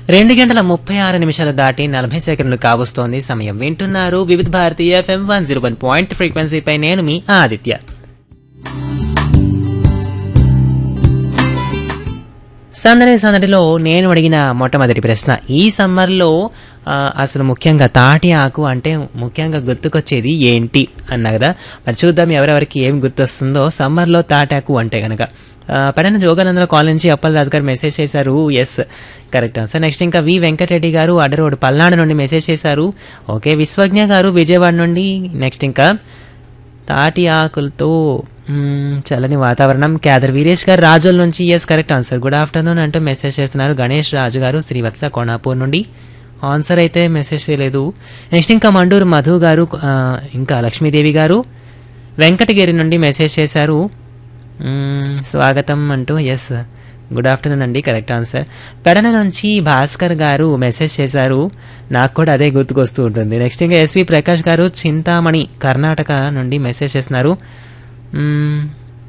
రెండు గంటల ముప్పై ఆరు నిమిషాలు దాటి నలభై సెకండ్లు కావస్తోంది సమయం వింటున్నారు Vividh Bharati FM one zero one point ఫ్రీక్వెన్సీపై నేను మీ ఆదిత్య సందడి సందడిలో నేను అడిగిన మొట్టమొదటి ప్రశ్న ఈ సమ్మర్లో ఆ, అసలు ముఖ్యంగా తాటి ఆకు అంటే ముఖ్యంగా గుర్తుకొచ్చేది ఏంటి అన్నా కదా మరి చూద్దాం ఎవరెవరికి ఏం గుర్తొస్తుందో సమ్మర్లో తాటాకు అంటే కనుక పడిన జోగానందల కాలనీ నుంచి అప్పల్ రాజు గారు మెసేజ్ చేశారు ఎస్ కరెక్ట్ ఆన్సర్ నెక్స్ట్ ఇంకా వి వెంకటరెడ్డి గారు అడరోడ్ పల్నాడు నుండి మెసేజ్ చేశారు ఓకే విశ్వజ్ఞ గారు విజయవాడ నుండి నెక్స్ట్ ఇంకా తాటి ఆకులతో మ్మ్, చల్లని వాతావరణం క్యాదర్ వీరేష్ గారు రాజుల నుంచి yes correct answer good afternoon అంటూ మెసేజ్ చేస్తున్నారు గణేష్ రాజు గారు శ్రీవత్స కోణాపూర్ నుండి ఆన్సర్ అయితే మెసేజ్ చేయలేదు నెక్స్ట్ ఇంకా మండూరు మధు గారు ఆ, ఇంకా లక్ష్మీదేవి గారు వెంకటగిరి నుండి మెసేజ్ చేశారు మ్మ్, స్వాగతం అంటూ ఎస్ గుడ్ ఆఫ్టర్నూన్ అండి కరెక్ట్ ఆన్సర్ పెడన నుంచి భాస్కర్ గారు మెసేజ్ చేశారు నాకు కూడా అదే గుర్తుకొస్తూ ఉంటుంది నెక్స్ట్ ఇంకా ఎస్వి ప్రకాష్ గారు చింతామణి కర్ణాటక నుండి మెసేజ్ చేస్తున్నారు మ్మ్.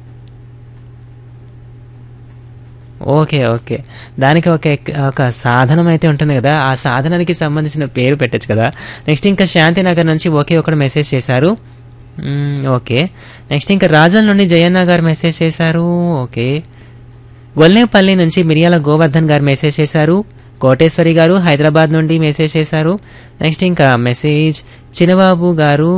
ఓకే ఓకే దానికి ఒక ఎక్- ఒక సాధనం అయితే ఉంటుంది కదా ఆ సాధనానికి సంబంధించిన పేరు పెట్టచ్చు కదా నెక్స్ట్ ఇంకా శాంతినగర్ నుంచి ఒకే ఒకడు మెసేజ్ చేశారు మ్మ్, ఓకే నెక్స్ట్ ఇంకా రాజన్ నుండి జయన్న గారు మెసేజ్ చేశారు ఓకే గొల్లేపల్లి నుంచి మిరియాల గోవర్ధన్ గారు మెసేజ్ చేశారు కోటేశ్వరి గారు హైదరాబాద్ నుండి మెసేజ్ చేశారు నెక్స్ట్ ఇంకా మెసేజ్ చిన్నబాబు గారు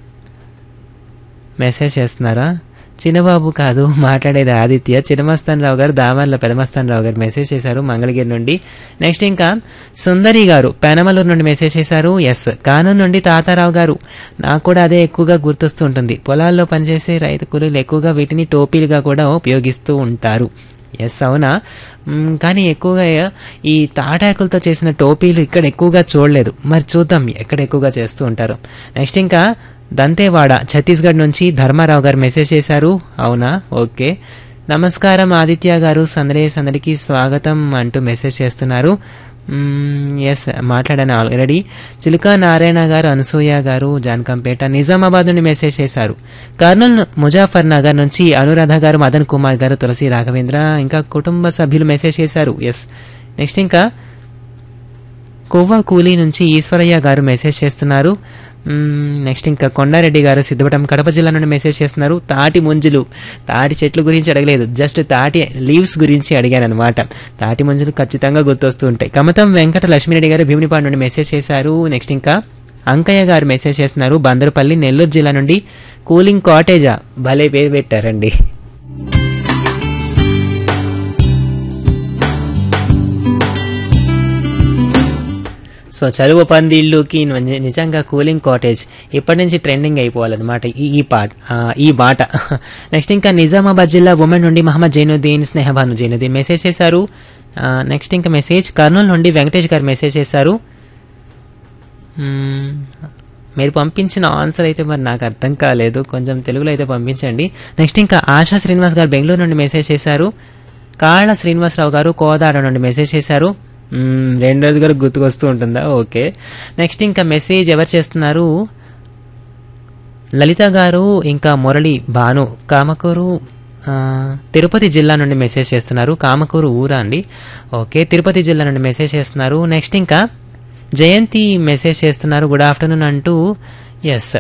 మెసేజ్ చేస్తున్నారా చిన్నబాబు కాదు మాట్లాడేది ఆదిత్య చిన్నమస్తాన్ రావు గారు దామర్ల పెదమస్తాన్ రావు గారు మెసేజ్ చేశారు మంగళగిరి నుండి నెక్స్ట్ ఇంకా సుందరి గారు పెనమలూరు నుండి మెసేజ్ చేశారు ఎస్ కానూన్ నుండి తాతారావు గారు నాకు కూడా అదే ఎక్కువగా గుర్తొస్తూ ఉంటుంది పొలాల్లో పనిచేసే రైతు కూలీలు ఎక్కువగా వీటిని టోపీలుగా కూడా ఉపయోగిస్తూ ఉంటారు ఎస్ అవునా మ్మ్, కానీ ఎక్కువగా ఈ తాటాకులతో చేసిన టోపీలు ఇక్కడ ఎక్కువగా చూడలేదు మరి చూద్దాం ఎక్కడ ఎక్కువగా చేస్తూ ఉంటారు నెక్స్ట్ ఇంకా దంతేవాడ ఛత్తీస్గఢ్ నుంచి ధర్మారావు గారు మెసేజ్ చేశారు అవునా ఓకే నమస్కారం ఆదిత్య గారు సందడి సందడికి స్వాగతం అంటూ మెసేజ్ చేస్తున్నారు ఎస్ మాట్లాడాను ఆల్రెడీ చిలుకా నారాయణ గారు అనసూయ గారు జాన్కంపేట నిజామాబాద్ నుండి మెసేజ్ చేశారు కర్నూల్ ముజాఫర్ నగర్ నుంచి అనురాధ గారు మదన్ కుమార్ గారు తులసి రాఘవేంద్ర ఇంకా కుటుంబ సభ్యులు మెసేజ్ చేశారు ఎస్ నెక్స్ట్ ఇంకా కొవ్వ కూలీ నుంచి ఈశ్వరయ్య గారు మెసేజ్ చేస్తున్నారు మ్మ్, నెక్స్ట్ ఇంకా కొండారెడ్డి గారు సిద్ధవటం కడప జిల్లా నుండి మెసేజ్ చేస్తున్నారు తాటి ముంజులు తాటి చెట్లు గురించి అడగలేదు జస్ట్ తాటి లీవ్స్ గురించి అడిగాను అనమాట తాటి ముంజులు ఖచ్చితంగా గుర్తొస్తూ ఉంటాయి కమతం వెంకట లక్ష్మీరెడ్డి గారు భీమునిపాడు నుండి మెసేజ్ చేశారు నెక్స్ట్ ఇంకా అంకయ్య గారు మెసేజ్ చేస్తున్నారు బందరుపల్లి నెల్లూరు జిల్లా నుండి కూలింగ్ కాటేజా భలే పేరు పెట్టారండి సో చలువ పందిళ్ళుకి ని- నిజంగా కూలింగ్ కాటేజ్ ఇప్పటి నుంచి ట్రెండింగ్ అయిపోవాలన్నమాట ఈ ఈ పాట ఆ, ఈ బాట నెక్స్ట్ ఇంకా నిజామాబాద్ జిల్లా ఉమెన్ నుండి మహమ్మద్ జైనుద్దీన్ స్నేహబాను జైనుద్దీన్ మెసేజ్ చేశారు ఆ, నెక్స్ట్ ఇంకా మెసేజ్ కర్నూలు నుండి వెంకటేష్ గారు మెసేజ్ చేశారు మ్మ్. మీరు పంపించిన ఆన్సర్ అయితే మరి నాకు అర్థం కాలేదు కొంచెం తెలుగులో అయితే పంపించండి నెక్స్ట్ ఇంకా ఆశా శ్రీనివాస్ గారు బెంగళూరు నుండి మెసేజ్ చేశారు కాళ్ళ శ్రీనివాసరావు గారు కోదాడ నుండి మెసేజ్ చేశారు మ్మ్, రెండోది కూడా గుర్తుకొస్తూ ఉంటుందా ఓకే నెక్స్ట్ ఇంకా మెసేజ్ ఎవరు చేస్తున్నారు లలిత గారు ఇంకా మురళి భాను కామకూరు ఆ, తిరుపతి జిల్లా నుండి మెసేజ్ చేస్తున్నారు కామకూరు ఊరా అండి ఓకే తిరుపతి జిల్లా నుండి మెసేజ్ చేస్తున్నారు నెక్స్ట్ ఇంకా జయంతి మెసేజ్ చేస్తున్నారు గుడ్ ఆఫ్టర్నూన్ అంటూ ఎస్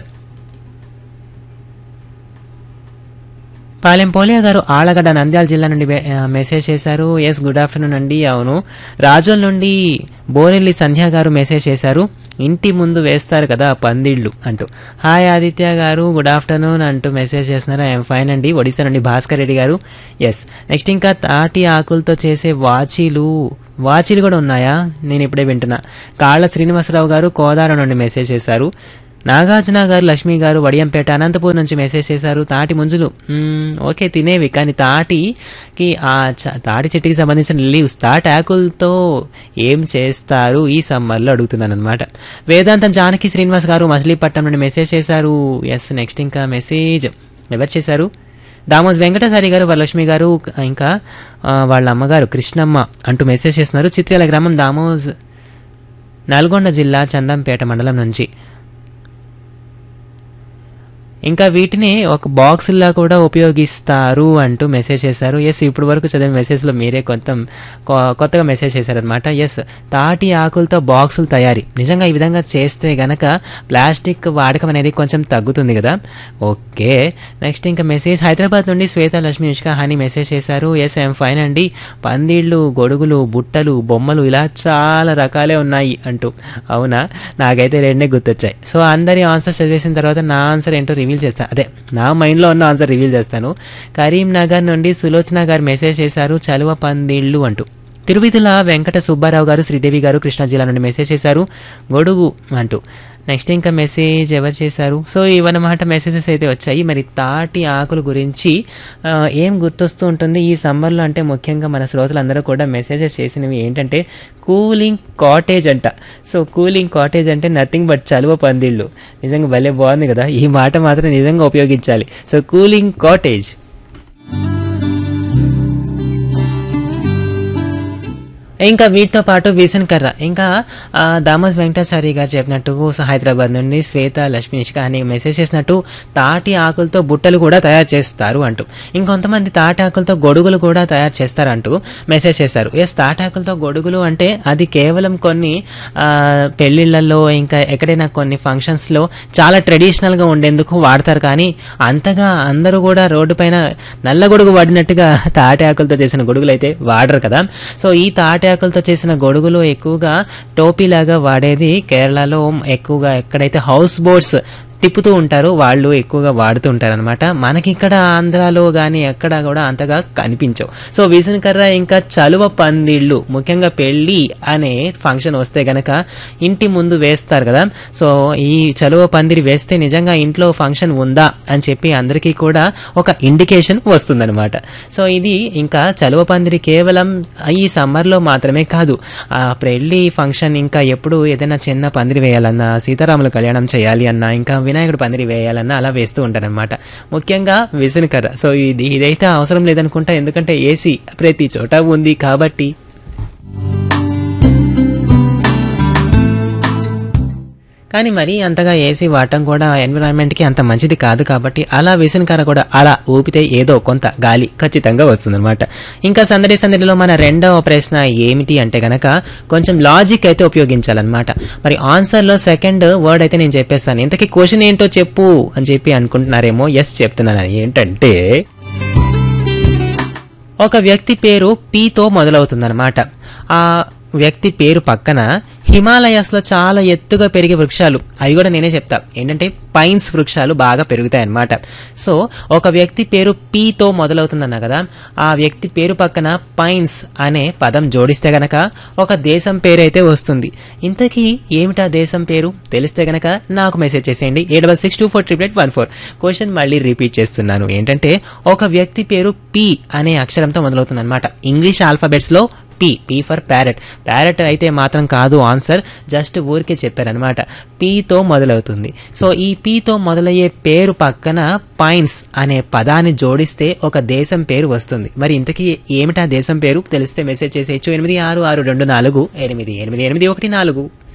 పాలెం పోలియా గారు ఆళ్ళగడ్డ నంద్యాల జిల్లా నుండి మె- ఆ, మెసేజ్ చేశారు ఎస్ గుడ్ ఆఫ్టర్నూన్ అండి అవును రాజోల్ నుండి బోరెల్లి సంధ్య గారు మెసేజ్ చేశారు ఇంటి ముందు వేస్తారు కదా పందిళ్ళు అంటూ hi Aditya garu good afternoon అంటూ మెసేజ్ చేస్తున్నారు ఐఎమ్ ఫైన్ అండి ఒడిశా నుండి భాస్కర్ రెడ్డి గారు ఎస్ నెక్స్ట్ ఇంకా తాటి ఆకులతో చేసే వాచీలు వాచీలు కూడా ఉన్నాయా నేను ఇప్పుడే వింటున్నా కాళ్ళ శ్రీనివాసరావు గారు కోదాడ నుండి మెసేజ్ చేశారు నాగార్జున గారు లక్ష్మి గారు వడియంపేట అనంతపూర్ నుంచి మెసేజ్ చేశారు తాటి ముంజులు మ్మ్, ఓకే తినేవి కానీ తాటికి ఆ చ- తాటి చెట్టుకి సంబంధించిన లీవ్స్ తాటి ఆకులతో ఏం చేస్తారు ఈ సమ్మర్లో అడుగుతున్నాను అనమాట వేదాంతం జానకి శ్రీనివాస్ గారు మచిలీపట్నం నుండి మెసేజ్ చేశారు ఎస్ నెక్స్ట్ ఇంకా మెసేజ్ ఎవరు చేశారు దామోజ్ వెంకటసారి గారు వరలక్ష్మి గారు ఇంకా ఆ, వాళ్ళ అమ్మగారు కృష్ణమ్మ అంటూ మెసేజ్ చేస్తున్నారు చిత్రాల గ్రామం దామోజ్ నల్గొండ జిల్లా చందంపేట మండలం నుంచి ఇంకా వీటిని ఒక బాక్సుల్లా కూడా ఉపయోగిస్తారు అంటూ మెసేజ్ చేశారు ఎస్ ఇప్పుడు వరకు చదివిన మెసేజ్లో మీరే కొంత కొ- కొత్తగా మెసేజ్ చేశారనమాట ఎస్ తాటి ఆకులతో బాక్సులు తయారీ నిజంగా ఈ విధంగా చేస్తే గనక ప్లాస్టిక్ వాడకం అనేది కొంచెం తగ్గుతుంది కదా ఓకే నెక్స్ట్ ఇంకా మెసేజ్ హైదరాబాద్ నుండి శ్వేత లక్ష్మి నిష్కా హాని మెసేజ్ చేశారు ఎస్ ఐఎమ్ ఫైన్ అండి పందిళ్ళు గొడుగులు బుట్టలు బొమ్మలు ఇలా చాలా రకాలే ఉన్నాయి అంటూ అవునా నాకైతే రెండే గుర్తొచ్చాయి సో అందరి ఆన్సర్స్ చదివేసిన తర్వాత నా ఆన్సర్ ఏంటో రివీల్ చేస్తాను అదే నా మైండ్లో ఉన్న ఆన్సర్ రివీల్ చేస్తాను కరీంనగర్ నుండి సులోచన గారు మెసేజ్ చేశారు చలువ పందిళ్ళు అంటూ తిరువిధుల వెంకట సుబ్బారావు గారు శ్రీదేవి గారు కృష్ణా జిల్లా నుండి మెసేజ్ చేశారు గొడుగు అంటూ నెక్స్ట్ ఇంకా మెసేజ్ ఎవరు చేశారు సో ఇవన్నమాట మెసేజెస్ అయితే వచ్చాయి మరి తాటి ఆకుల గురించి ఆ, ఏం గుర్తొస్తూ ఉంటుంది ఈ సమ్మర్లో అంటే ముఖ్యంగా మన శ్రోతలందరూ కూడా మెసేజెస్ చేసినవి ఏంటంటే కూలింగ్ కాటేజ్ అంట సో కూలింగ్ కాటేజ్ అంటే నథింగ్ బట్ చలువ పందిళ్ళు నిజంగా భలే బాగుంది కదా ఈ మాట మాత్రం నిజంగా ఉపయోగించాలి సో కూలింగ్ కాటేజ్ ఇంకా వీటితో పాటు వీసన్ కర్ర ఇంకా ఆ, దామోస్ వెంకటాచారి గారు చెప్పినట్టు సో హైదరాబాద్ నుండి శ్వేత లక్ష్మి నిష్క అని మెసేజ్ చేసినట్టు తాటి ఆకులతో బుట్టలు కూడా తయారు చేస్తారు అంటూ ఇంకొంతమంది తాటి ఆకులతో గొడుగులు కూడా తయారు చేస్తారు అంటూ మెసేజ్ చేశారు ఎస్ తాటి ఆకులతో గొడుగులు అంటే అది కేవలం కొన్ని ఆ, పెళ్లిళ్లలో ఇంకా ఎక్కడైనా కొన్ని ఫంక్షన్స్లో చాలా ట్రెడిషనల్గా ఉండేందుకు వాడతారు కానీ అంతగా అందరూ కూడా రోడ్డు పైన నల్ల గొడుగు వాడినట్టుగా తాటి ఆకులతో చేసిన గొడుగులు అయితే వాడరు కదా సో ఈ తాటి ఆకులతో చేసిన గొడుగులు ఎక్కువగా టోపీలాగా వాడేది కేరళలో ఎక్కువగా ఎక్కడైతే హౌస్ బోట్స్ తిప్పుతూ ఉంటారు వాళ్ళు ఎక్కువగా వాడుతూ ఉంటారు అనమాట మనకి ఇక్కడ ఆంధ్రాలో కానీ ఎక్కడ కూడా అంతగా కనిపించవు సో విసన కర్ర ఇంకా చలువ పందిళ్ళు ముఖ్యంగా పెళ్ళి అనే ఫంక్షన్ వస్తే గనక ఇంటి ముందు వేస్తారు కదా సో ఈ చలువ పందిరి వేస్తే నిజంగా ఇంట్లో ఫంక్షన్ ఉందా అని చెప్పి అందరికీ కూడా ఒక ఇండికేషన్ వస్తుందన్నమాట సో ఇది ఇంకా చలువ పందిరి కేవలం ఈ సమ్మర్లో మాత్రమే కాదు ఆ పెళ్లి ఫంక్షన్ ఇంకా ఎప్పుడు ఏదైనా చిన్న పందిరి వేయాలన్నా సీతారాముల కళ్యాణం చేయాలి అన్నా ఇంకా వినాయకుడు పందిరి వేయాలన్నా అలా వేస్తూ ఉంటారనమాట ముఖ్యంగా విసునకర్ర సో ఇది ఇదైతే అవసరం లేదనుకుంటా ఎందుకంటే ఏసీ ప్రతి చోట ఉంది కాబట్టి కానీ మరీ అంతగా ఏసీ వాడటం కూడా ఎన్విరాన్మెంట్కి అంత మంచిది కాదు కాబట్టి అలా విసనకర కూడా అలా ఊపితే ఏదో కొంత గాలి ఖచ్చితంగా వస్తుందన్నమాట ఇంకా సందడి సందడిలో మన రెండవ ప్రశ్న ఏమిటి అంటే గనక కొంచెం లాజిక్ అయితే ఉపయోగించాలన్నమాట మరి ఆన్సర్లో సెకండ్ వర్డ్ అయితే నేను చెప్పేస్తాను ఇంతకీ క్వశ్చన్ ఏంటో చెప్పు అని చెప్పి అనుకుంటున్నారేమో ఎస్ చెప్తున్నాను ఏంటంటే ఒక వ్యక్తి పేరు పీతో మొదలవుతుందన్నమాట ఆ వ్యక్తి పేరు పక్కన హిమాలయాస్లో చాలా ఎత్తుగా పెరిగే వృక్షాలు అవి కూడా నేనే చెప్తా ఏంటంటే పైన్స్ వృక్షాలు బాగా పెరుగుతాయి అన్నమాట సో ఒక వ్యక్తి పేరు పీతో మొదలవుతుందన్నా కదా ఆ వ్యక్తి పేరు పక్కన పైన్స్ అనే పదం జోడిస్తే గనక ఒక దేశం పేరు అయితే వస్తుంది ఇంతకీ ఏమిటా దేశం పేరు తెలిస్తే గనక నాకు మెసేజ్ చేసేయండి A double six two four triple eight one four question మళ్ళీ రిపీట్ చేస్తున్నాను ఏంటంటే ఒక వ్యక్తి పేరు పి అనే అక్షరంతో మొదలవుతుంది అనమాట ఇంగ్లీష్ ఆల్ఫాబెట్స్ లో P P for parrot parrot అయితే మాత్రం కాదు ఆన్సర్ జస్ట్ ఊరికే చెప్పారనమాట పీతో మొదలవుతుంది సో ఈ పీతో మొదలయ్యే పేరు పక్కన పైన్స్ అనే పదాన్ని జోడిస్తే ఒక దేశం పేరు వస్తుంది మరి ఇంతకీ ఏమిటా దేశం పేరు తెలిస్తే మెసేజ్ చేసేయచ్చు ఎనిమిది ఆరు ఆరు రెండు నాలుగు ఎనిమిది ఎనిమిది ఎనిమిది ఒకటి నాలుగు